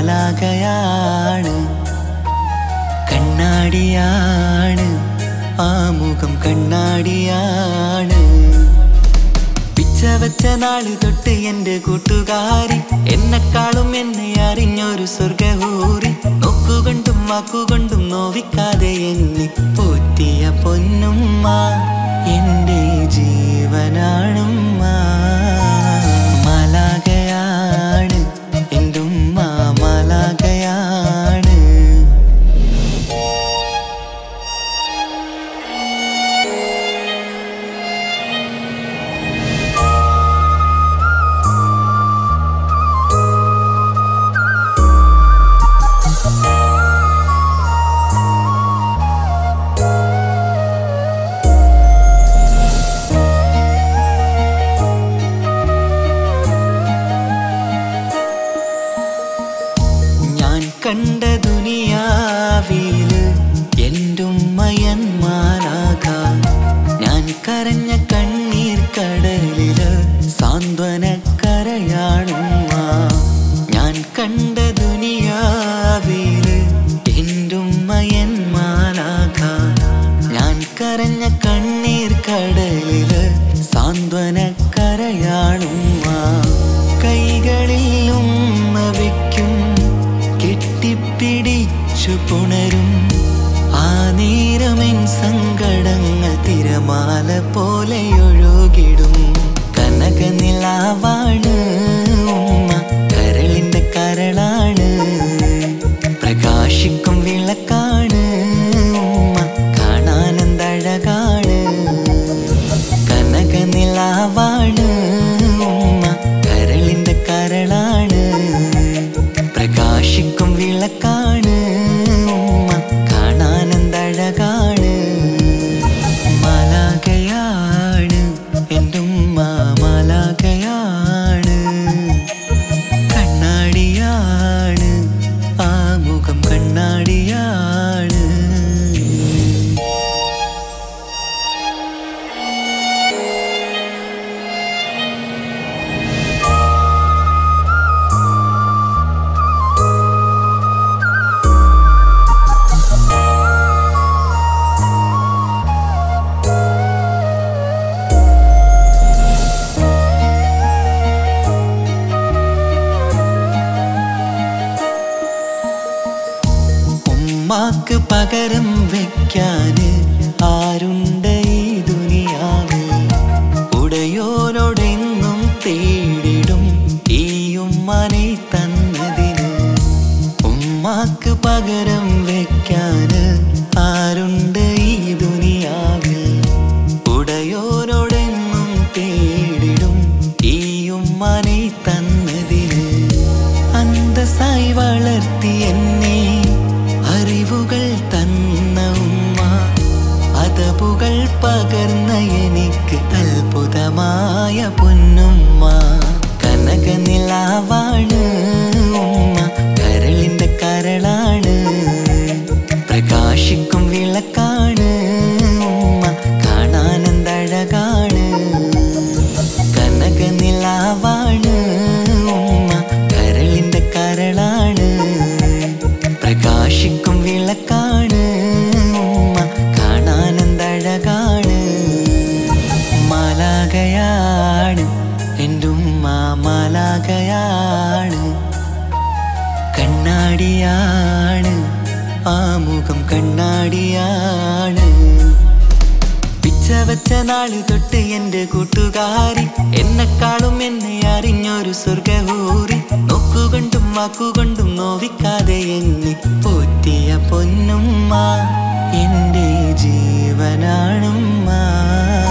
മാലാകയാണ് കണ്ണാടിയാണ് ആ മുഖം കണ്ണാടിയാണ് പിച്ച വെച്ച നാള് തൊട്ട് എന്റെ കൂട്ടുകാരി എന്നെക്കാളും എന്നെ അറിഞ്ഞൊരു സ്വർഗഹൂറി നോക്കുകൊണ്ടും വാക്കുകൊണ്ടും നോവിക്കാതെ എന്നെ പോറ്റിയ പൊന്നുമ്മ എന്റെ ജീവനാണുമ്മ മാലാകയാണ് എൻ്റെ ഉമ്മ മാലാകയാണ് ഞാൻ കണ്ട ദുനിയാവില് എന്റുമ്മയന്മാരാകാൻ ഞാൻ കരഞ്ഞ കണ്ണീർ കടലില് സാന്ത്വനക്കരയാണുമ്മ ഞാൻ കണ്ട ദുനിയാവില് എന്റുമ്മയന്മാരാകാൻ ഞാൻ കരഞ്ഞ കണ്ണീർ കടലില് സാന്ത്വനക്കരയാണുമ്മ കൈകളിൽ ഉമ്മ വയ്ക്കും കെട്ടിപ്പിടിച്ചു പുണരും ആ നേരമെൻ സങ്കടങ്ങൾ തിരമാല പോലെ ഒഴുകിടും കനകനിലാവാണ് ഉമ്മ കരളിന്റെ കരളാണ് പ്രകാശിക്കും വിളക്കാണ് ഉമ്മ കാണാനെന്തഴകാണ് കനകനിലാവാണ് ഉമ്മ കരളിന്റെ കരളാണ് പ്രകാശിക്കും വിളക്കാണ് ഉമ്മ കാണാനെന്തഴകാണ് മാലാകയാണ് എൻ്റെ ഉമ്മ മാലാകയാണ് കണ്ണാടിയാണ് ആ മുഖം കണ്ണാടിയാണ് ഉമ്മാക്ക് പകരം വെക്കാന് ആരുണ്ട് ഈ ദുനിയാവിൽ ഉടയോനോടെന്നും തേടിടും ഈ ഉമ്മാനെ തന്നതിന് ഉമ്മാക്ക് പകരം വെക്കാന് ആരുണ്ട് ഈ ദുനിയാവിൽ ഉടയോനോടെന്നും തേടിടും ഈ ഉമ്മാനെ തന്നതിന് അന്തസായി വളർത്തി എന്നെ അറിവുകൾ തന്ന ഉമ്മ അതപുകൾ പകർന്ന എനിക്ക് അത്ഭുതമായ പൊന്നുമ്മ കനകനിലാവാണ് ഉമ്മ കരളിന്റെ കരളാണ് പ്രകാശിക്കും വിളക്കാണ് ഉമ്മ കാണാനെന്തഴകാണ് കനകനിലാവാണ് ഉമ്മ കരളിന്റെ കരളാണ് പ്രകാശിക്കും വിളക്കാണ് ഉമ്മ കാണാനെന്തഴകാണ് മാലാകയാണ് എൻ്റെ ഉമ്മ മാലാകയാണ് കണ്ണാടിയാണ് ആ മുഖം കണ്ണാടിയാണ് പിച്ച വെച്ച നാള് തൊട്ട് എന്റെ കൂട്ടുകാരി എന്നെക്കാളും എന്നെ അറിഞ്ഞൊരു സ്വർഗഹൂറി നോക്കുകൊണ്ടും വാക്കുകൊണ്ടും നോവിക്കാതെ എന്നെ പോറ്റിയ പൊന്നുമ്മ എന്റെ ജീവനാണുമ്മ